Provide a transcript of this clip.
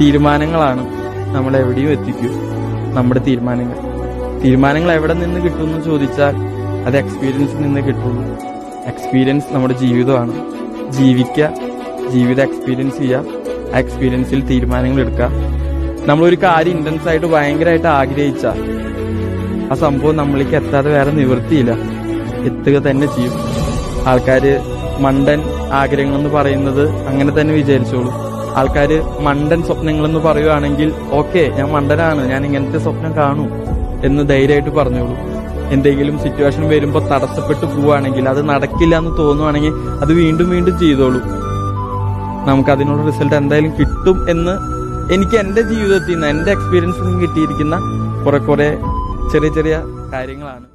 തീരുമാനങ്ങളാണ് നമ്മളെ എവിടെയും എത്തിക്കും നമ്മുടെ തീരുമാനങ്ങൾ തീരുമാനങ്ങൾ എവിടെ നിന്ന് കിട്ടുമെന്ന് ചോദിച്ചാൽ അത് എക്സ്പീരിയൻസിൽ നിന്ന് കിട്ടുള്ളൂ എക്സ്പീരിയൻസ് നമ്മുടെ ജീവിതമാണ് ജീവിക്കുക ജീവിതം എക്സ്പീരിയൻസ് ചെയ്യുക ആ എക്സ്പീരിയൻസിൽ തീരുമാനങ്ങൾ എടുക്കുക നമ്മളൊരു കാര്യം ഇന്റൻസ് ആയിട്ട് ഭയങ്കരമായിട്ട് ആഗ്രഹിച്ച ആ സംഭവം നമ്മളിലേക്ക് എത്താതെ വേറെ നിവൃത്തിയില്ല എത്തുക തന്നെ ചെയ്യും ആൾക്കാര് മണ്ടൻ ആഗ്രഹങ്ങൾ എന്ന് പറയുന്നത് അങ്ങനെ തന്നെ വിചാരിച്ചോളൂ ആൾക്കാര് മണ്ടൻ സ്വപ്നങ്ങൾ എന്ന് പറയുവാണെങ്കിൽ ഓക്കെ ഞാൻ മണ്ടനാണ് ഞാൻ ഇങ്ങനത്തെ സ്വപ്നം കാണൂ എന്ന് ധൈര്യമായിട്ട് പറഞ്ഞോളൂ എന്തെങ്കിലും സിറ്റുവേഷൻ വരുമ്പോൾ തടസ്സപ്പെട്ടു പോവുകയാണെങ്കിൽ അത് നടക്കില്ല എന്ന് തോന്നുവാണെങ്കിൽ അത് വീണ്ടും വീണ്ടും ചെയ്തോളൂ നമുക്ക് അതിനുള്ള റിസൾട്ട് എന്തായാലും കിട്ടും എന്ന് എനിക്ക് എന്റെ ജീവിതത്തിൽ നിന്ന് എന്റെ എക്സ്പീരിയൻസിൽ നിന്ന് കിട്ടിയിരിക്കുന്ന കുറെ കുറെ ചെറിയ ചെറിയ കാര്യങ്ങളാണ്